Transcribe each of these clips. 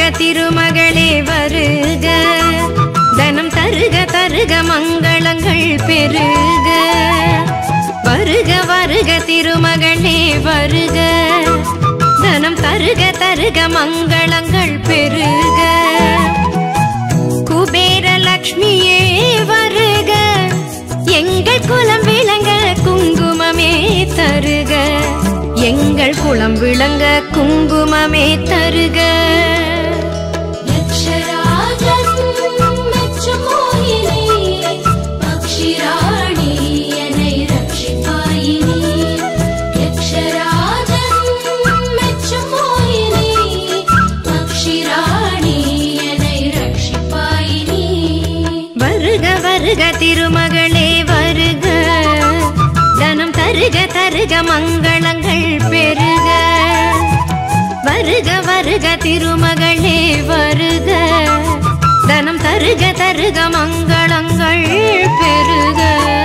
திருமகளே வருக தனம் தருக தருக மங்களங்கள் பெருக வருக வருக திருமகளே வருக தனம் தருக தருக மங்களங்கள் பெருக குபேர லக்ஷ்மியே வருக எங்கள் குலம் விளங்க குங்குமமே தருக எங்கள் குலம் விளங்க குங்குமமே தருக यक्षराजन् मेच्चुमोहिनी पक्षिराणी यनै रक्षिपायिनी यक्षराजन् मेच्चुमोहिनी पक्षिराणी यनै रक्षिपायिनी வருக வருக திருமகளே வருக தனம் தருக தருக மங்களங்கள் பெருக வருக வருக திருமகளே வருக தனம் தருக தருக மங்களங்கள் பெருக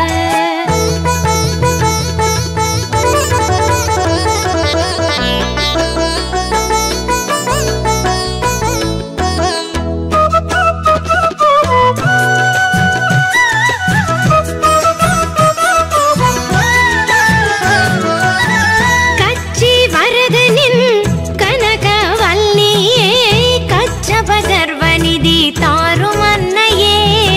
கச்சி வரதனின் கனக வல்லியே கச்சபகர்வநிதி தாரும் அன்னையே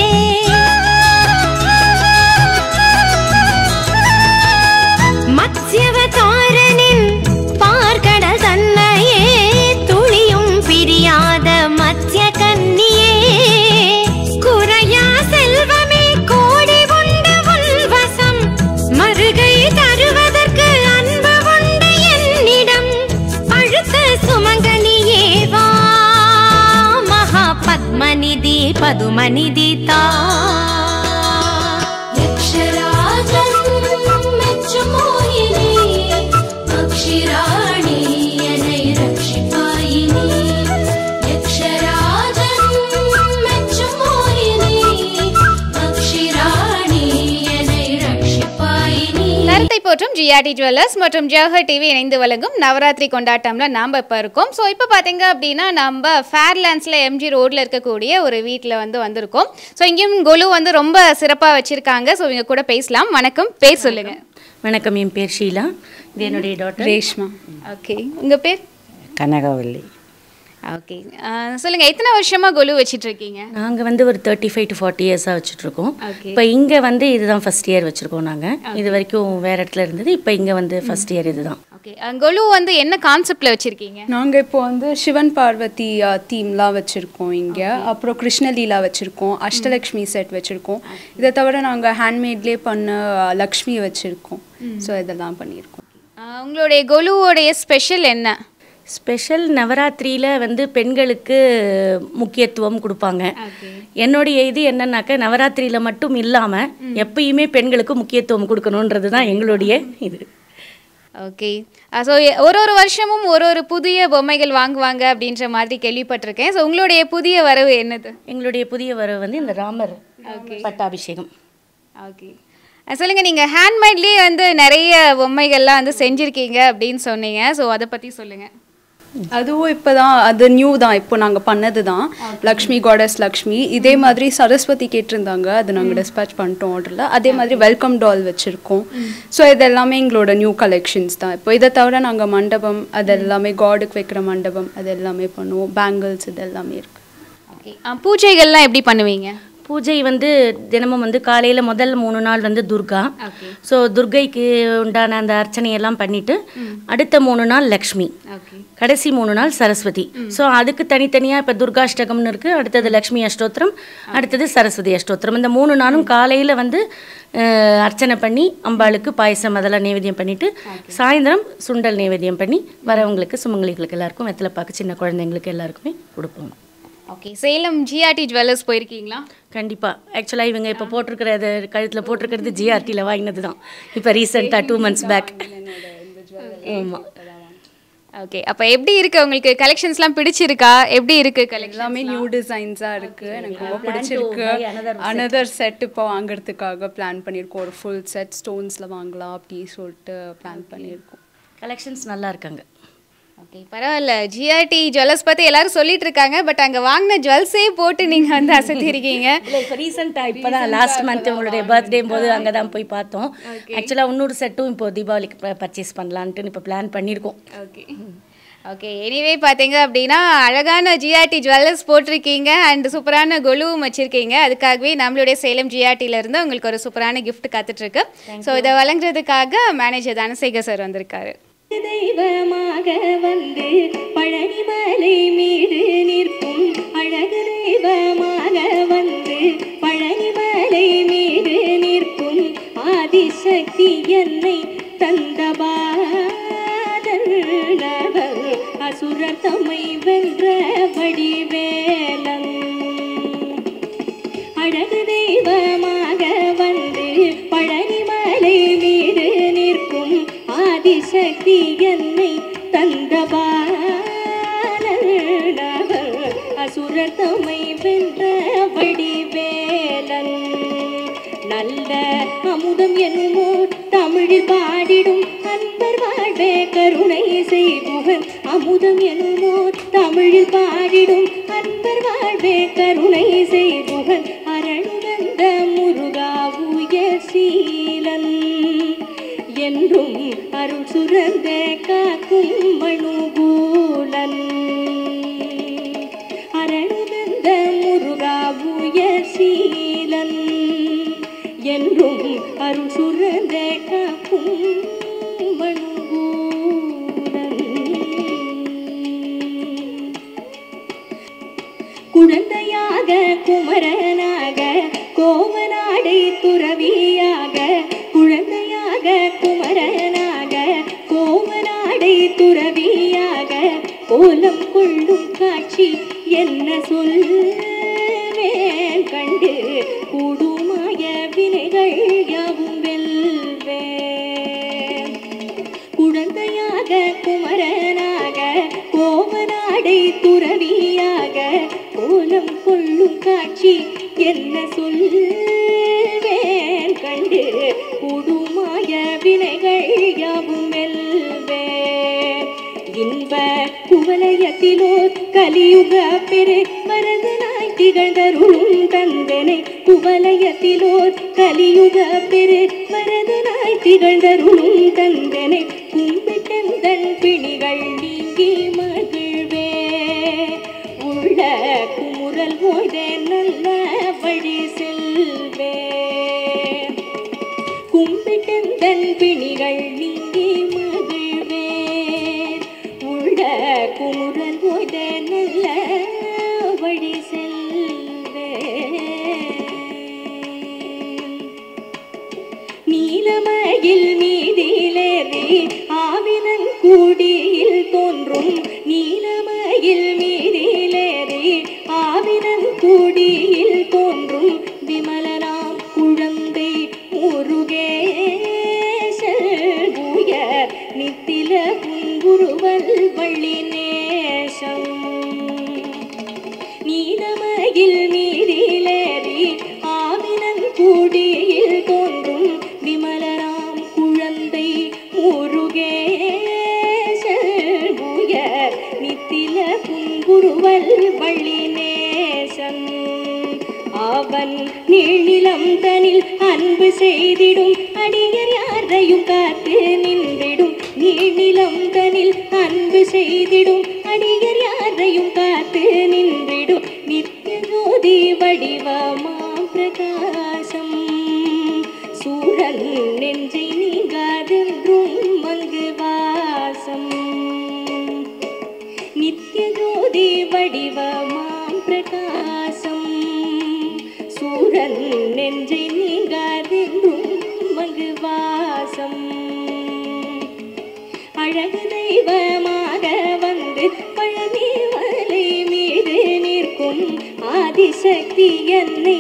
மத்ஸ்யவதாரனின் பார்க்கடல் தன்னையே துளியும் பிரியாத மத்ய கன்னியே குறையா செல்வமே கோடி உண்டு உள்வசம் மறுகை தருவதற்கு அன்பு உண்டு என்னிடம் அழுத்த சுமங்கலியே வா மகா பத்மநிதி பதுமநிதி தா यक्षराजन् मेच्चुमोहिनी पक्षिराणी यनै रक्षिपायिनी यक्षराजन् मेच्चुमोहिनी पक्षिराणी यनै रक्षिपायिनी கருத்தை போற்றும் ஜிஆர்டி ஜுவல்லர்ஸ் மற்றும் ஜவஹர் டிவி இணைந்து வழங்கும் நவராத்திரி கொண்டாட்டம்ல நாம் இப்போ இருக்கோம் ஸோ இப்போ பார்த்தீங்க அப்படின்னா நம்ம ஃபேர்லேண்ட்ஸில் எம்ஜி ரோட்டில் இருக்கக்கூடிய ஒரு வீட்டில் வந்து வந்திருக்கோம் ஸோ இங்கேயும் கொலு வந்து ரொம்ப சிறப்பாக வச்சுருக்காங்க ஸோ இவங்க கூட பேசலாம் வணக்கம் பேர் சொல்லுங்கள் வணக்கம் என் பேர் ஷீலா இது என்னுடைய டாட்டர் ரேஷ்மா ஓகே உங்கள் பேர் கனகாவல்லி ஓகே சொல்லுங்கள் எத்தனை வருஷமாக கொலு வச்சிட்டு இருக்கீங்க நாங்கள் வந்து ஒரு தேர்ட்டி ஃபைவ் டு ஃபார்ட்டி இயர்ஸாக வச்சுட்ருக்கோம் Okay. இப்போ இங்கே வந்து இதுதான் ஃபஸ்ட் இயர் வச்சுருக்கோம் நாங்கள் இது வரைக்கும் வேறு இடத்துல இருந்தது இப்போ இங்கே வந்து ஃபஸ்ட் இயர் இதுதான் ஓகே கொலு வந்து என்ன கான்செப்டில் வச்சுருக்கீங்க நாங்கள் இப்போ வந்து சிவன் பார்வதி தீம்லாம் வச்சுருக்கோம் இங்கே அப்புறம் கிருஷ்ணலீலா வச்சுருக்கோம் அஷ்டலக்ஷ்மி செட் வச்சுருக்கோம் இதை தவிர நாங்கள் ஹேண்ட்மேட்லேயே பண்ண அஹ், லக்ஷ்மி வச்சுருக்கோம் ஸோ இதெல்லாம் பண்ணியிருக்கோம் உங்களுடைய கொலுவோடைய ஸ்பெஷல் என்ன ஸ்பெஷல் நவராத்திரியில் வந்து பெண்களுக்கு முக்கியத்துவம் கொடுப்பாங்க என்னுடைய இது என்னன்னாக்க நவராத்திரியில் மட்டும் இல்லாமல் எப்பயுமே பெண்களுக்கு முக்கியத்துவம் கொடுக்கணுன்றது தான் எங்களுடைய இது ஓகே ஸோ ஒரு ஒரு வருஷமும் ஒரு ஒரு புதிய பொம்மைகள் வாங்குவாங்க அப்படின்ற மாதிரி கேள்விப்பட்டிருக்கேன் ஸோ உங்களுடைய புதிய வரவு என்னது எங்களுடைய புதிய வரவு வந்து இந்த ராமர் பட்டாபிஷேகம் ஓகே சொல்லுங்க நீங்க ஹேண்ட்மேட்லேயே வந்து நிறைய பொம்மைகள்லாம் வந்து செஞ்சிருக்கீங்க அப்படின்னு சொன்னீங்க ஸோ அதை பத்தி சொல்லுங்க அதுவும் இப்போ தான் அது நியூ தான் இப்போ நாங்கள் பண்ணது தான் லக்ஷ்மி காடஸ் லக்ஷ்மி இதே மாதிரி சரஸ்வதி கேட்டிருந்தாங்க அது நாங்கள் டிஸ்பேச் பண்ணிட்டோம் ஆர்டரில் அதே மாதிரி வெல்கம் டால் வச்சுருக்கோம் ஸோ இது எல்லாமே எங்களோட நியூ கலெக்ஷன்ஸ் தான் இப்போ இதை தவிர நாங்கள் மண்டபம் அது எல்லாமே காடுக்கு வைக்கிற மண்டபம் அது எல்லாமே பண்ணுவோம் பேங்கிள்ஸ் இது எல்லாமே இருக்குது ஓகே பூஜைகள்லாம் எப்படி பண்ணுவீங்க பூஜை வந்து தினமும் வந்து காலையில் முதல் மூணு நாள் வந்து துர்கா ஓகே ஸோ துர்கைக்கு உண்டான அந்த அர்ச்சனையெல்லாம் பண்ணிட்டு அடுத்த மூணு நாள் லக்ஷ்மி ஓகே கடைசி மூணு நாள் சரஸ்வதி ஸோ அதுக்கு தனித்தனியாக இப்போ துர்காஷ்டகம்னு இருக்குது அடுத்தது லக்ஷ்மி அஷ்டோத்திரம் அடுத்தது சரஸ்வதி அஷ்டோத்திரம் இந்த மூணு நாளும் காலையில் வந்து அஹ், அர்ச்சனை பண்ணி அம்பாளுக்கு பாயசம் அதெல்லாம் நைவேத்தியம் பண்ணிட்டு சாயந்தரம் சுண்டல் நைவேத்தியம் பண்ணி வரவங்களுக்கு சுமங்கலிகளுக்கு எல்லாருக்கும் வெத்தலைப்பாக்கு சின்ன குழந்தைங்களுக்கு எல்லாருக்குமே கொடுப்போம் ஓகே சேலம் ஜிஆர்டி ஜுவல்லர்ஸ் போயிருக்கீங்களா கண்டிப்பாக ஆக்சுவலாக இவங்க இப்போ போட்டிருக்கிறது கழுத்தில் போட்டிருக்கிறது ஜிஆர்டியில் வாங்கினது தான் இப்போ ரீசெண்டாக டூ மந்த்ஸ் பேக் ஆமாம் ஓகே அப்போ எப்படி இருக்கு உங்களுக்கு கலெக்ஷன்ஸ்லாம் பிடிச்சிருக்கா எப்படி இருக்கு கலெக்ஷன் எல்லாமே நியூ டிசைன்ஸாக இருக்குது எனக்கு ரொம்ப பிடிச்சிருக்கு அனதர் செட் இப்போ வாங்குறதுக்காக பிளான் பண்ணியிருக்கோம் ஒரு ஃபுல் செட் ஸ்டோன்ஸில் வாங்கலாம் அப்படி சொல்லிட்டு பிளான் பண்ணியிருக்கோம் கலெக்ஷன்ஸ் நல்லா இருக்காங்க ஓகே பரவாயில்ல ஜிஆர்டி ஜுவல்லர்ஸ் பற்றி எல்லாரும் சொல்லிட்டு இருக்காங்க பட் அங்கே வாங்கின ஜுவல்ஸே போட்டு நீங்கள் வந்து அசத்திருக்கீங்க இல்லை இப்போ ரீசெண்டாக இப்போ தான் லாஸ்ட் மந்த் உங்களுடைய பர்த்டே போது அங்கே தான் போய் பார்த்தோம் ஆக்சுவலாக இன்னொரு செட்டும் இப்போ தீபாவளிக்கு பர்ச்சேஸ் பண்ணலான்ட்டு இப்போ பிளான் பண்ணியிருக்கோம் ஓகே ஓகே எனிவே பார்த்தீங்க அப்படின்னா அழகான ஜிஆர்டி ஜுவல்லர்ஸ் போட்டிருக்கீங்க அண்ட் சூப்பரான கொலுவும் வச்சிருக்கீங்க அதுக்காகவே நம்மளுடைய சேலம் ஜிஆர்டில இருந்து உங்களுக்கு ஒரு சூப்பரான gift காத்துட்டு இருக்கு ஸோ இதை வழங்குறதுக்காக மேனேஜர் தனசேகர் சார் வந்திருக்காரு தெய்வமாக வந்து பழனிமலை மீது நிற்கும் அழகு தெய்வமாக வந்து பழனிமலை மீது நிற்கும் ஆதிசக்தி என்னை தந்தபாதர் அசுரர் தம்மை வென்ற வடிவேலன் அழகு தெய்வமாக வந்து பழனிமலை மீது நிற்கும் ஆதிசக்தி என்னை தந்தபாலர் அசுரர் தம்மை வென்ற வடிவேலன் நல்ல அமுதம் என்னுமோ தமிழில் பாடிடும் அன்பர் வாழ்வே கருணை செய்புகன் அமுதம் என்னுமோ தமிழில் பாடிடும் அன்பர் வாழ்வே கருணை செய்புகன் அரணுகந்த முருகாவுய சீலன் என்றும் அருள் சுரந்த காக்கும் மணுகூலன் அரணுகந்த முருகாவுய சீலன் என்றும் அருள் சுரந்த காக்கும் மணுகூலன் குழந்தையாக குமரனாக கோவனாடை துறவியாக குழந்தையாக குமரனாக கோவனாடை துறவியாக கோலம் கொள்ளும் காட்சி என்ன சொல்வேன் கண்டு கூடுமாய வினைகள் யாவும் வெல்வேன் குழந்தையாக குமரனாக கோவனாடை துறவியாக கோலம் கொள்ளும் காட்சி என்ன சொல்வேன் கண்டு குடுமாய வினைகள் யாவும் வெல்வேன் இன்ப குவலயத்திலோர் கலியுக பெரு மரதனாய் திகழ்ந்தருளும் தந்தனை குவலயத்திலோர் கலியுக பெரு மரதனாய் திகழ்ந்தருளும் தந்தனை கும்பிட்டந்தன் பிணிகள் நீங்கி மகிழ்வே உள்ள குமுறல் ஓய்தே நல்ல வழி செல்வே கும்பிட்டந்தன் பிணிகள் நீங்கி மகிழ்வே உள்ள குமுறல் ஓய்தே நல்ல வழி செல்வே நீலமயில் மீதிலேறி ஆவினன் கூடியில் தோன்றும் நீலமயில் மீதிலேறி ஆவினன் கூடியில் தோன்றும் விமலனாம் குழந்தை முருகேசல் உயர் நித்தில புங்குருவல் வள்ளி நேசம் நீலமயில் மீதிலேறி ஆவினன் கூடியில் தோன்றும் விமலராம் குழந்தை முருகேசல் உயர் நித்தில புங்குருவல் வள்ளி நேசன் அவன் நீளிலம் தனில் அன்பு செய்திடும் அடியர் யாரையும் காத்து நின்றிடும் நீளிலம் தனில் அன்பு செய்திடும் அடியர் யாரையும் காத்து நின்றிடும் நித்திய ஜோதி வடிவமாம் பிரகாசம் சூழல் நெஞ்சை நீங்காதென்றும் மங்கு வாசம் நித்திய ஜோதி வடிவமாம் பிரகாசம் சூழல் நெஞ்சை நீங்காதென்றும் மங்கு வாசம் அழகு தெய்வமாக வந்து பழனி மலை மீது நிற்கும் ஆதிசக்தி என்னை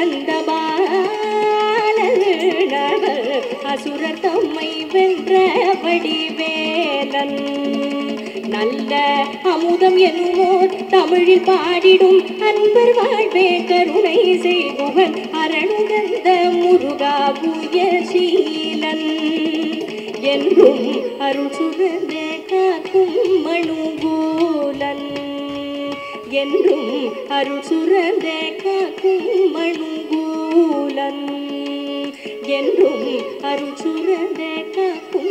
தந்தபாலர் அசுரர் தம்மை வென்ற வடிவேலன் நல்ல அமுதம் என்னுமோர் தமிழில் பாடிடும் அன்பர் வாழ்வே கருணை செய்பவன் அரணுகந்த முருகா புய சீலன் என்றும் அருள் சுரந்தே காக்கும் மணுகூலன் என்றும் அருள் சுரந்தே காக்கும் மணுகூலன் என்றும் அருள் சுரந்தே காக்கும்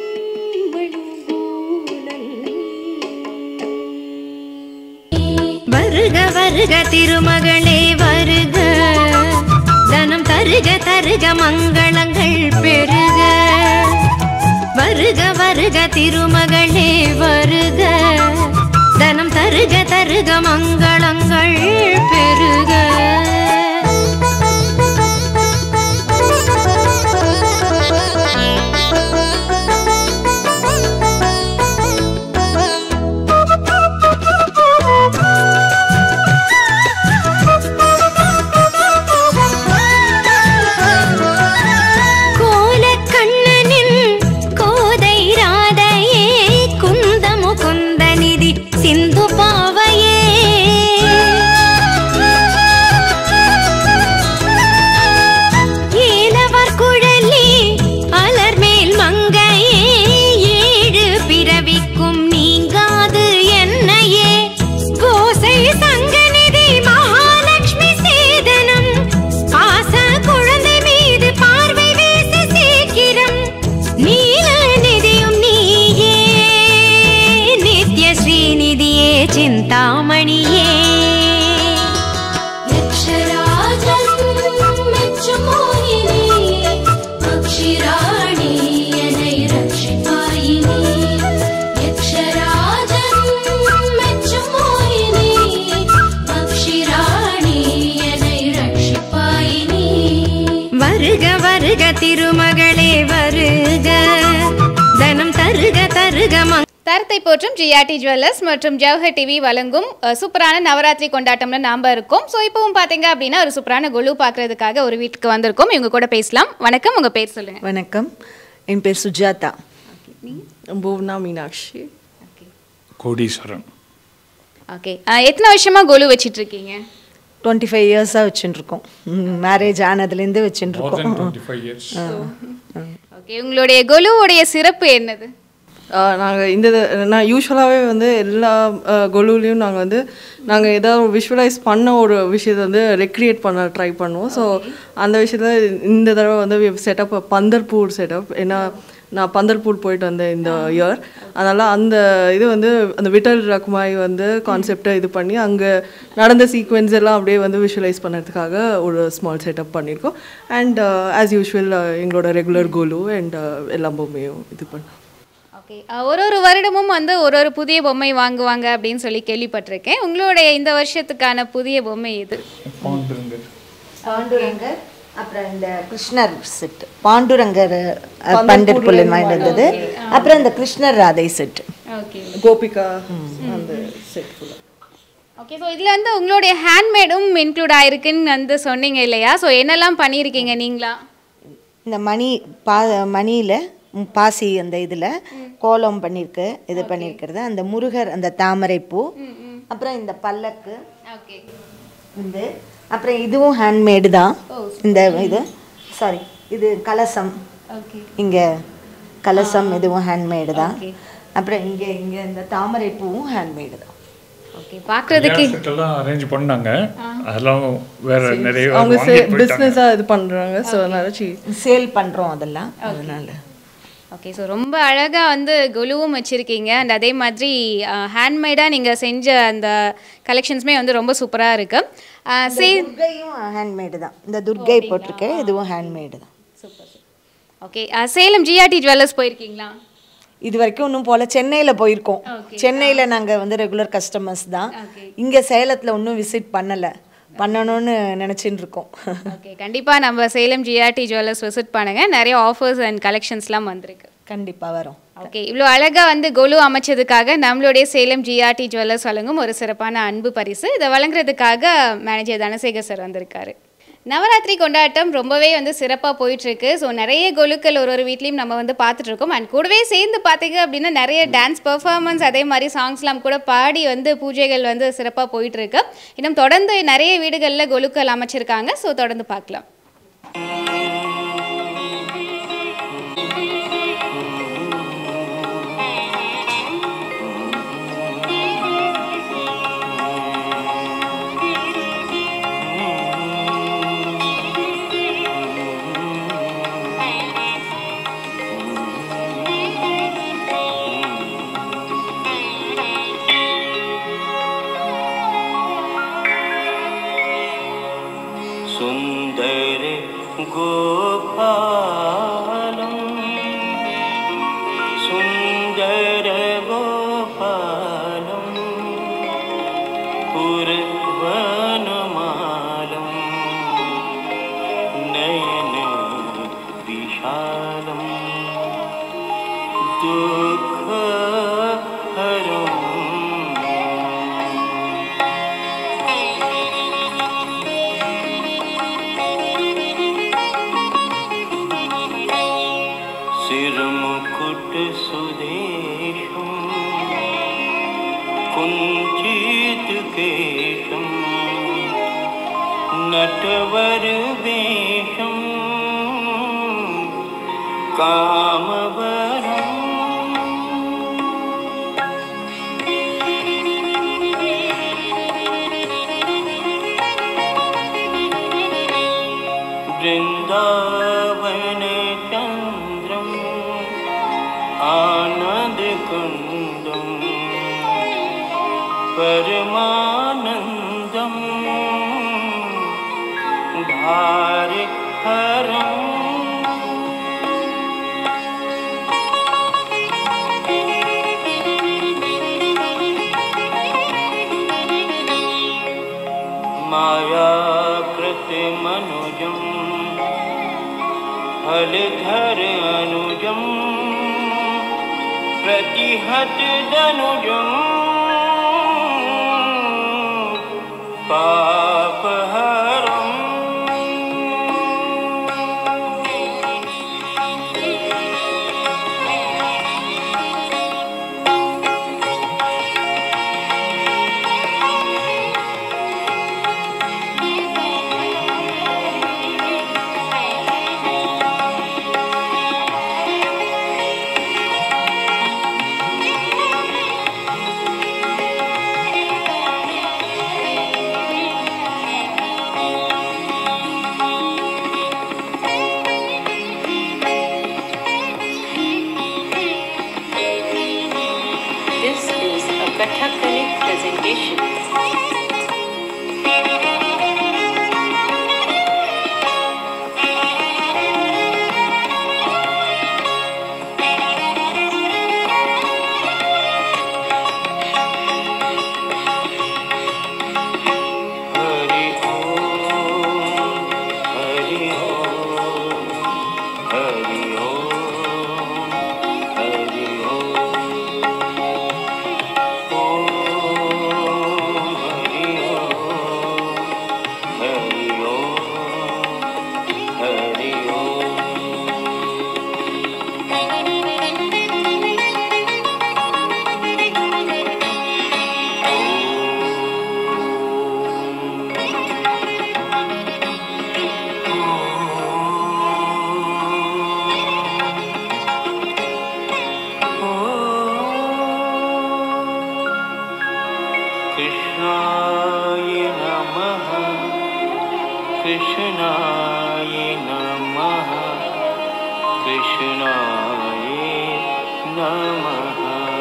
மணுகூலன் வருக வருக திருமகளே வருக தனம் தருக தருக மங்களங்கள் பெருக வருக வருக திருமகளே வருக தனம் தருக தருக மங்களங்கள் பெருக கோலக்கண்ணனின் கோதை ராதையே குந்த முகுந்த நிதி சிந்து பாவையே ஏலவர் குழலி அலர்மேல் மங்கையே ஏழு பிறவிக்கும் நீங்காது என்னையே கோசை சங்கநிதி மகாலட்சுமி சேதனம் பாச குழந்தை மீது பார்வை வீச சீக்கிரம் நீல நிதியும் நீயே நித்ய ஸ்ரீநிதியே சிந்தாமணியே यक्षराजन् मेच्चुमोहिनी अक्षिराणि यनै रक्षिपायिनी यक्षराजन् मेच्चुमोहिनी अक्षिराणि यनै रक्षिपायिनी வருக வருக திருமகளே வருக தனம் தருக தருக மங்க தரத்தை போற்றும் ஜிஆர்டி ஜுவல்லர்ஸ் மற்றும் ஜவஹர் டிவி வழங்கும் அஹ், சூப்பரான நவராத்திரி கொண்டாட்டம்ல நாம இருக்கோம் ஸோ இப்பவும் பார்த்தீங்க அப்படின்னா ஒரு சூப்பரான குழு பார்க்கறதுக்காக ஒரு வீட்டுக்கு வந்திருக்கோம் இவங்க கூட பேசலாம் வணக்கம் உங்க பேர் சொல்லுங்க வணக்கம் என் பேர் சுஜாதா பூவனா மீனாட்சி கோடீஸ்வரன் ஓகே எத்தனை வருஷமா குழு வச்சிட்டு இருக்கீங்க டுவெண்ட்டி ஃபைவ் இயர்ஸாக வச்சுட்டுருக்கோம் மேரேஜ் ஆனதுலேருந்து மோர் தென் வச்சுட்டுருக்கோம் டுவெண்ட்டி ஃபைவ் இயர்ஸ் ஓகே உங்களுடைய குழுவுடைய சிறப்பு என்னது நாங்கள் இந்த இது- நான் யூஸ்வலாகவே வந்து எல்லா கொலுலையும் நாங்கள் வந்து நாங்கள் ஏதாவது ஒரு விஷுவலைஸ் பண்ண ஒரு விஷயத்தை வந்து ரெக்ரியேட் பண்ண ட்ரை பண்ணுவோம் ஸோ அந்த விஷயத்தில் இந்த தடவை வந்து செட்டப் பந்தர்பூர் செட்டப் ஏன்னா நான் பந்தர்பூர் போயிட்டு வந்தேன் இந்த இயர் அதனால் அந்த இது வந்து அந்த விட்டல் ரகுமாய் வந்து கான்செப்டை இது பண்ணி அங்கே நடந்த சீக்வென்ஸ் எல்லாம் அப்படியே வந்து விஷுவலைஸ் பண்ணுறதுக்காக ஒரு ஸ்மால் செட்டப் பண்ணியிருக்கோம் அண்ட் ஆஸ் யூஷுவல் எங்களோட ரெகுலர் கோலு அண்ட் எல்லா பொம்மையும் இது பண்ணோம் ஓகே ஒரு ஒரு வருடமும் வந்து ஒரு ஒரு புதிய பொம்மை வாங்குவாங்க அப்படின்னு சொல்லி கேள்விப்பட்டிருக்கேன் உங்களுடைய இந்த வருஷத்துக்கான புதிய பொம்மை இது பாண்டுருங்கர் பாண்டுரங்கர் அப்புறம் இந்த கிருஷ்ணர் செட் பாண்டுரங்கர் பண்டர்புல் வாங்கிட்டு வந்தது அப்புறம் இந்த கிருஷ்ணர் ராதை செட் ஓகே கோபிகா அந்த செட் ஃபுல்லாக ஓகே ஸோ இதில் வந்து உங்களுடைய ஹேண்ட்மேடும் இன்க்ளூட் ஆயிருக்குன்னு வந்து சொன்னீங்க இல்லையா ஸோ என்னெல்லாம் பண்ணியிருக்கீங்க நீங்களா இந்த மணி பா மணியில் பாசி அந்த இதில் கோலம் பண்ணியிருக்கு இது பண்ணியிருக்கிறது அந்த முருகர் அந்த தாமரைப்பூ அப்புறம் இந்த பல்லக்கு ஓகே இந்த அப்புறம் இதுவும் ஹேண்ட்மேடு தான் இந்த இது சாரி இது கலசம் ஓகே இங்கே கலசம் இதுவும் ஹேண்ட்மேடு தான் அப்புறம் இங்கே இங்கே இந்த தாமரை பூவும் ஹேண்ட்மேடு தான் ஓகே பார்க்குறதுக்கு செட் எல்லாம் அரேஞ்ச் பண்ணாங்க அதெல்லாம் வேற நிறைய அவங்க வாங்கிட்டு போயிட்டாங்க. பிஸ்னஸாக இது பண்ணுறாங்க ஸோ அதனால சி சேல் பண்ணுறோம் அதெல்லாம் அதனால ஓகே ஸோ ரொம்ப அழகாக வந்து குலுவும் வச்சுருக்கீங்க அண்ட் அதே மாதிரி ஹேண்ட்மேடாக நீங்கள் செஞ்ச அந்த கலெக்ஷன்ஸுமே வந்து ரொம்ப சூப்பராக இருக்குது சே துர்கையும் ஹேண்ட்மேடு தான் இந்த துர்கை போட்டிருக்கேன் இதுவும் ஹேண்ட்மேடு தான் ஓகே சேலம் ஜிஆர்டி ஜுவல்லர்ஸ் போயிருக்கீங்களா இது வரைக்கும் இன்னும் போல சென்னையில் போயிருக்கோம் சென்னையில் நாங்கள் வந்து ரெகுலர் கஸ்டமர்ஸ் தான் இங்கே சேலத்தில் இன்னும் விசிட் பண்ணலை பண்ணணும்னு நினச்சின்னு இருக்கோம் ஓகே கண்டிப்பாக நம்ம சேலம் ஜிஆர்டி ஜுவல்லர்ஸ் விசிட் பண்ணுங்கள் நிறைய ஆஃபர்ஸ் அண்ட் கலெக்ஷன்ஸ்லாம் வந்திருக்கு கண்டிப்பாக வரோம் ஓகே இவ்வளோ அழகாக வந்து கொலு அமைச்சதுக்காக நம்மளுடைய சேலம் ஜிஆர்டி ஜுவல்லர்ஸ் வழங்கும் ஒரு சிறப்பான அன்பு பரிசு இதை வழங்குறதுக்காக மேனேஜர் தனசேகர் சார் வந்திருக்காரு நவராத்திரி கொண்டாட்டம் ரொம்பவே வந்து சிறப்பாக போயிட்டுருக்கு ஸோ நிறைய கொலுக்கள் ஒரு ஒரு வீட்லேயும் நம்ம வந்து பார்த்துட்டு இருக்கோம் அண்ட் கூடவே சேர்ந்து பார்த்தீங்க அப்படின்னா நிறைய டான்ஸ் பெர்ஃபார்மன்ஸ் அதே மாதிரி சாங்ஸ்லாம் கூட பாடி வந்து பூஜைகள் வந்து சிறப்பாக போயிட்டுருக்கு இன்னும் தொடர்ந்து நிறைய வீடுகளில் கொலுக்கள் அமைச்சிருக்காங்க ஸோ தொடர்ந்து பார்க்கலாம் वेशम् कुञ्चितकेशम् नटवरवेशम् कामवरम् वृन्दावनचन्द्रम् आनन्दकुन्दम् परमानन्दम् भारहरम् मायाकृतिमनुजम् हलधर अनुजम् प्रतिहतदनुजम् पापहरम् This is a Kathakali presentation. Hari ओम हरि ओम हरि ओम हरि ओम ओम हरि ओम हरि ओम हरि ओम कृष्णाय नमः कृष्णाय नमः कृष्णाय नमः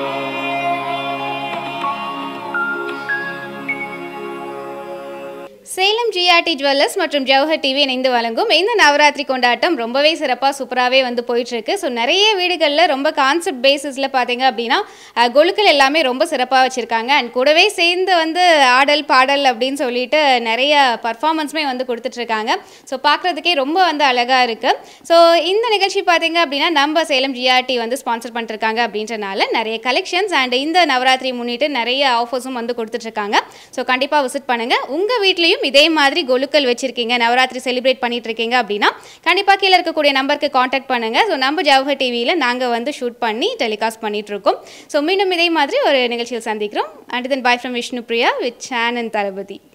சேலம் ஜிஆர்டி ஜுவல்லர்ஸ் மற்றும் ஜவஹர் டிவி இணைந்து வழங்கும் இந்த நவராத்திரி கொண்டாட்டம் ரொம்பவே சிறப்பாக சூப்பராகவே வந்து போயிட்டு இருக்கு ஸோ நிறைய வீடுகளில் ரொம்ப கான்செப்ட் பேசிஸில் பார்த்தீங்க அப்படின்னா அஹ், கொலுக்கள் எல்லாமே ரொம்ப சிறப்பாக வச்சுருக்காங்க அண்ட் கூடவே சேர்ந்து வந்து ஆடல் பாடல் அப்படின்னு சொல்லிட்டு நிறைய பர்ஃபார்மன்ஸுமே வந்து கொடுத்துட்ருக்காங்க ஸோ பார்க்குறதுக்கே ரொம்ப வந்து அழகாக இருக்குது ஸோ இந்த நிகழ்ச்சி பார்த்தீங்க அப்படின்னா நம்ம சேலம் ஜிஆர்டி வந்து ஸ்பான்சர் பண்ணிருக்காங்க அப்படின்றனால நிறைய கலெக்ஷன்ஸ் அண்ட் இந்த நவராத்திரி முன்னிட்டு நிறைய ஆஃபர்ஸும் வந்து கொடுத்துட்ருக்காங்க ஸோ கண்டிப்பாக விசிட் பண்ணுங்கள் உங்கள் வீட்லேயும் இதே மாதிரி கொலுக்கள் வச்சுருக்கீங்க நவராத்திரி செலிப்ரேட் பண்ணிட்டு இருக்கீங்க அப்படின்னா கண்டிப்பாக கீழே இருக்கக்கூடிய நம்பருக்கு காண்டாக்ட் பண்ணுங்கள் ஸோ நம்ம ஜவஹர் டிவியில் நாங்கள் வந்து ஷூட் பண்ணி டெலிகாஸ்ட் பண்ணிட்டு இருக்கோம் ஸோ மீண்டும் இதே மாதிரி ஒரு நிகழ்ச்சியில் சந்திக்கிறோம் and then bye from Vishnu Priya with Chenan Thalapathy